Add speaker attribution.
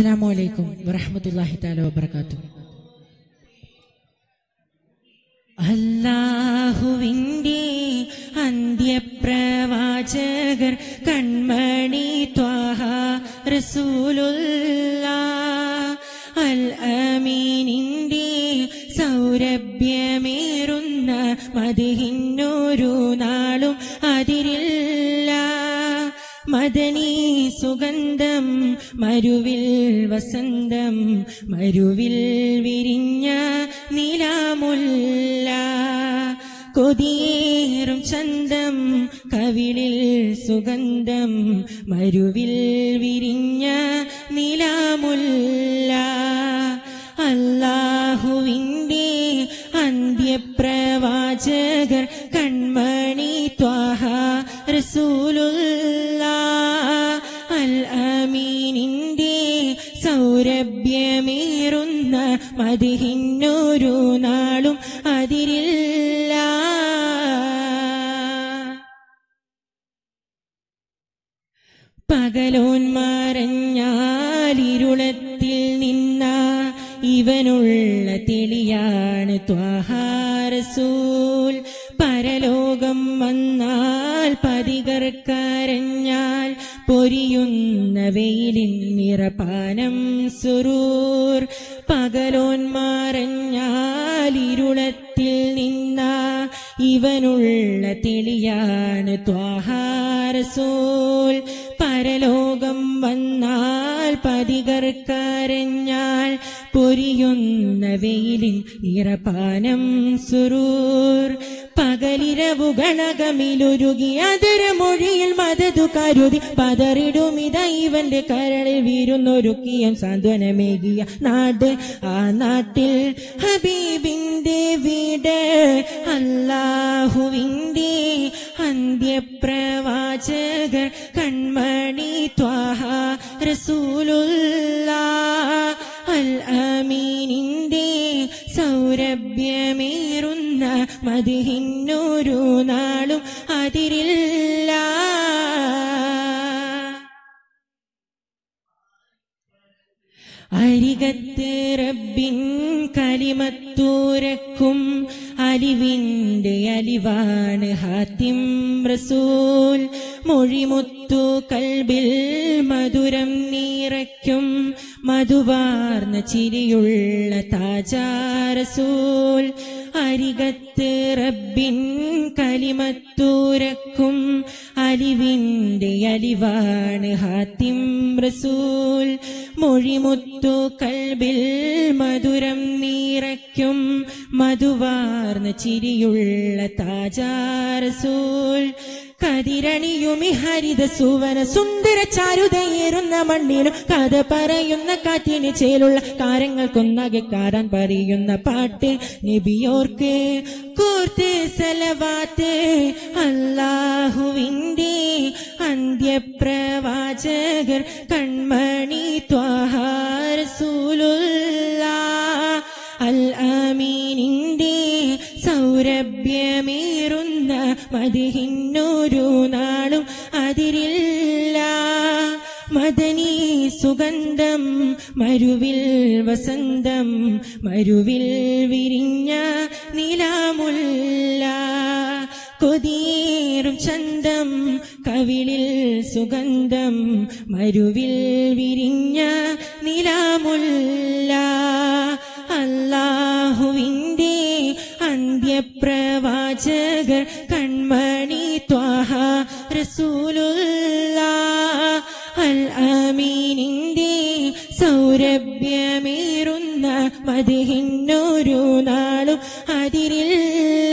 Speaker 1: അസ്സലാമു അലൈക്കും വറഹ്മത്തുള്ളാഹി തആല വബറകാതുഹു അല്ലാഹുവിൻ്റെ അന്ത്യപ്രവാചകർ കൺമണി ത്വാഹ റസൂലുള്ള അൽ അമീനിൻ്റെ സൗരഭ്യമേറുന്ന മതിഹിന്നൊരു നാളും അതിരില്ല മദനീ സുഗന്ധം മരുവിൽ വസന്തം മരുവിൽ വിരിഞ്ഞ നിലാമുല്ല കൊതിയേറും ചന്തം കവിളിൽ സുഗന്ധം മരുവിൽ വിരിഞ്ഞ നിലാമുല്ല അല്ലാഹുവിൻ്റെ അന്ത്യപ്രവാചകർ കൺമണി ത്വാഹ റസൂലുള്ള അൽ അമീനിൻ്റെ സൗരഭ്യമേറുന്ന മതിഹിന്നൊരു നാളും അതിരില്ല പകലോന്മാരഞ്ഞാലിരുളത്തിൽ നിന്ന ഇവനുള്ള തെളിയാണ് ത്വാഹാരസൂൽ പരലോകം വന്നാൽ പതികർക്കരഞ്ഞാൽ പൊരിയുന്ന വെയിലിൻ നിറപാനം സുറൂർ പകലോന്മാരഞ്ഞാലിരുളത്തിൽ നിന്ന ഇവനുള്ള തെളിയാണ് ത്വാഹാരസൂൽ പരലോകം വന്നാൽ പതികർക്കരഞ്ഞാൽ പൊരിയുന്ന വെയിലിൻ നിറപാനം സുറൂർ പകലിരവുകളകമിലുരുകി അതരമൊഴിയിൽ മതതു കരുതി പതറിടുമിത ഇവന്റെ കരളിൽ വീരുന്നൊരുക്കിയ സാന്ത്വനമേകിയ നാട് ആ നാട്ടിൽ ഹബീബിന്റെ വീട് അല്ലാഹുവിന്റെ അന്ത്യപ്രവാചകർ കൺമണി ത്വാഹ റസൂലുള്ള അൽ അമീനിന്റെ സൗരഭ്യമേറുന്ന മതിഹിന്നൊരു നാളും അതിരില്ല അരികത്ത് റബ്ബിൻ കലിമത്തൂരക്കും അലിവിന്റെ അലിവാണ് ഹാത്തിം റസൂൽ മൊഴിമുത്തു കൽബിൽ മധുരം നീറയ്ക്കും മധുവാർന്ന ചിരിയുള്ള താജാരസൂൽ അരികത്ത് റബ്ബിൻ കലിമത്തൂരക്കും അലിവിന്റെ അലിവാണ് ഹാത്തിം റസൂൽ മൊഴിമുത്തു കൽബിൽ മധുരം നീറയ്ക്കും മധുവാർന്ന ചിരിയുള്ള താജാരസൂൽ കതിരണിയുമി ഹരിത സുവന സുന്ദര ചാരുതയേറുന്ന മണ്ണിനും കഥ പറയുന്ന കാറ്റിന് ചേലുള്ള കാര്യങ്ങൾക്കൊന്നകെ കാരാൻ പറയുന്ന പാട്ട് നബിയോർക്ക് കൂർത്ത് സലവാത്ത് അല്ലാഹുവിൻ്റെ അന്ത്യപ്രവാചകർ കൺമണി ത്വാഹാരസൂലുള്ള അൽ അമീനിൻ്റെ സൗരഭ്യമേറുന്ന മതിഹിന്നൊരു നാളും അതിരില്ല മദനീ സുഗന്ധം മരുവിൽ വസന്തം മരുവിൽ വിരിഞ്ഞ നിലാമുല്ല കൊതിയേറും ചന്തം കവിളിൽ സുഗന്ധം മരുവിൽ വിരിഞ്ഞ നിലാമുല്ല അല്ലാഹുവിൻ്റെ അന്ത്യപ്രവാചകർ കൺമണി ത്വാഹ റസൂലുള്ള അൽ അമീനിൻ്റെ സൗരഭ്യമേറുന്ന മതിഹിന്നൊരു നാളും അതിരില്ല